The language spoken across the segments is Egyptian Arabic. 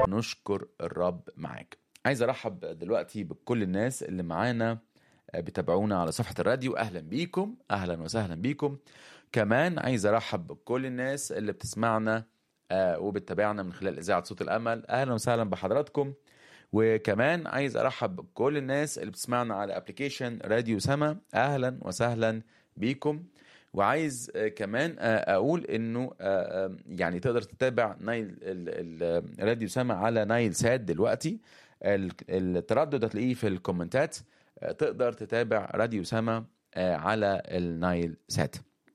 نشكر الرب معاك عايز ارحب دلوقتي بكل الناس اللي معانا بتابعونا على صفحة الراديو أهلا بيكم أهلا وسهلا بيكم كمان عايز أرحب بكل الناس اللي بتسمعنا آه، وبتتابعنا من خلال إذاعة صوت الأمل أهلا وسهلا بحضراتكم وكمان عايز أرحب بكل الناس اللي بتسمعنا على أبليكيشن راديو سما أهلا وسهلا بيكم وعايز آه، كمان آه، أقول إنه آه، آه، يعني تقدر تتابع نايل ال- ال- الراديو سما على نايل سات دلوقتي ال- التردد هتلاقيه في الكومنتات آه، تقدر تتابع راديو سما آه، على النايل سات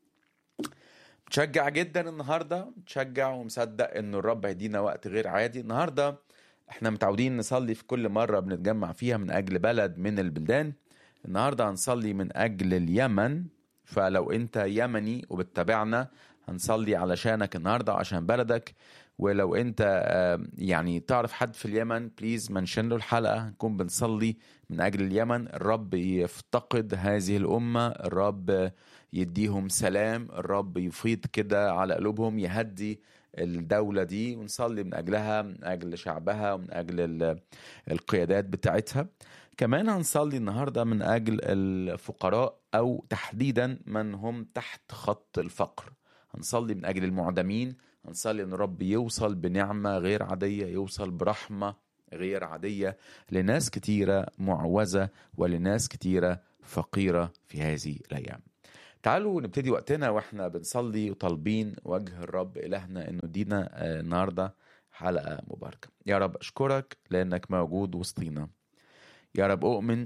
متشجع جدا النهارده متشجع ومصدق انه الرب هيدينا وقت غير عادي النهارده احنا متعودين نصلي في كل مره بنتجمع فيها من اجل بلد من البلدان النهارده هنصلي من اجل اليمن فلو انت يمني وبتتابعنا هنصلي علشانك النهارده عشان بلدك ولو انت آه، يعني تعرف حد في اليمن بليز منشن له الحلقه هنكون بنصلي من اجل اليمن الرب يفتقد هذه الامه الرب يديهم سلام الرب يفيض كده على قلوبهم يهدي الدولة دي ونصلي من أجلها من أجل شعبها ومن أجل ال- القيادات بتاعتها كمان هنصلي النهاردة من أجل الفقراء أو تحديدا من هم تحت خط الفقر هنصلي من أجل المعدمين هنصلي أن الرب يوصل بنعمة غير عادية يوصل برحمة غير عادية لناس كتيرة معوزة ولناس كتيرة فقيرة في هذه الأيام تعالوا نبتدي وقتنا واحنا بنصلي وطالبين وجه الرب إلهنا انه يدينا آه، النهارده حلقة مباركة يا رب أشكرك لأنك موجود وسطينا يا رب أؤمن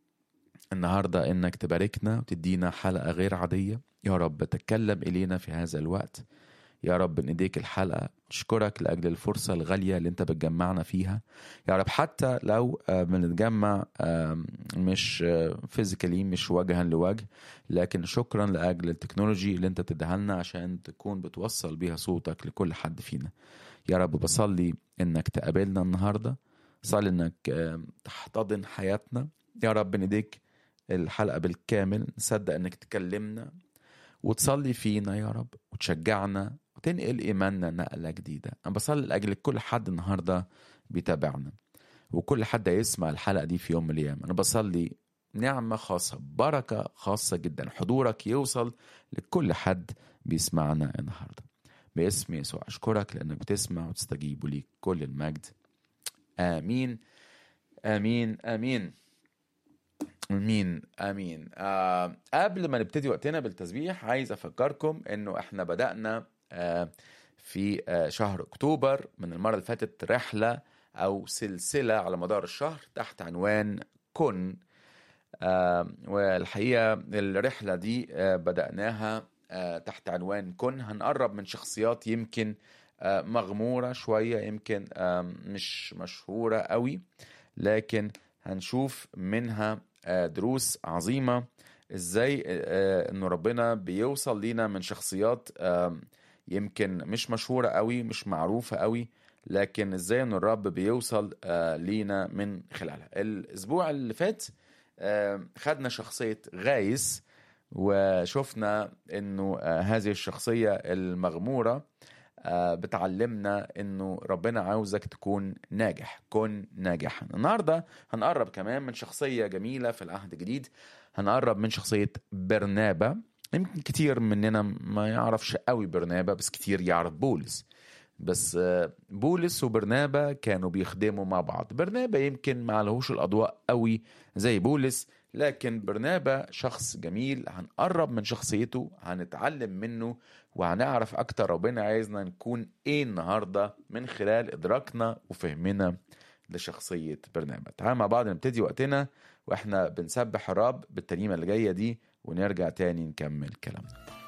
النهاردة إنك تباركنا وتدينا حلقة غير عادية يا رب تتكلم إلينا في هذا الوقت يا رب من ايديك الحلقة نشكرك لأجل الفرصة الغالية اللي انت بتجمعنا فيها يا رب حتى لو آه، بنتجمع آم، مش فيزيكالي مش وجها لوجه لكن شكرا لأجل التكنولوجي اللي انت بتديها لنا عشان تكون بتوصل بيها صوتك لكل حد فينا يا رب بصلي انك تقابلنا النهاردة صلي انك آم، تحتضن حياتنا يا رب من ايديك الحلقة بالكامل نصدق انك تكلمنا وتصلي فينا يا رب وتشجعنا وتنقل إيماننا نقلة جديدة أنا بصلي لأجل كل حد النهاردة بيتابعنا وكل حد هيسمع الحلقة دي في يوم من الأيام أنا بصلي نعمة خاصة بركة خاصة جدا حضورك يوصل لكل حد بيسمعنا النهاردة باسم يسوع أشكرك لأنك بتسمع وتستجيب وليك كل المجد آمين آمين آمين امين امين آه قبل ما نبتدي وقتنا بالتسبيح عايز افكركم انه احنا بدانا آه في آه شهر اكتوبر من المره اللي فاتت رحله او سلسله على مدار الشهر تحت عنوان كن آه والحقيقه الرحله دي آه بداناها آه تحت عنوان كن هنقرب من شخصيات يمكن آه مغموره شويه يمكن آه مش مشهوره قوي لكن هنشوف منها آه، دروس عظيمة ازاي آه، انه ربنا بيوصل لينا من شخصيات آم، يمكن مش مشهورة قوي مش معروفة قوي لكن ازاي ان الرب بيوصل آه، لينا من خلالها الاسبوع اللي فات آه، خدنا شخصية غايس وشفنا انه آه، هذه الشخصية المغمورة آه، بتعلمنا انه ربنا عاوزك تكون ناجح كن ناجحا النهارده هنقرب كمان من شخصيه جميله في العهد الجديد هنقرب من شخصيه برنابا يمكن كتير مننا ما يعرفش قوي برنابا بس كتير يعرف بولس بس آه، بولس وبرنابا كانوا بيخدموا مع بعض برنابا يمكن ما لهوش الاضواء قوي زي بولس لكن برنابا شخص جميل هنقرب من شخصيته هنتعلم منه وهنعرف اكتر ربنا عايزنا نكون ايه النهارده من خلال ادراكنا وفهمنا لشخصيه برنابا تعال مع بعض نبتدي وقتنا واحنا بنسبح الرب بالترنيمه اللي جايه دي ونرجع تاني نكمل كلامنا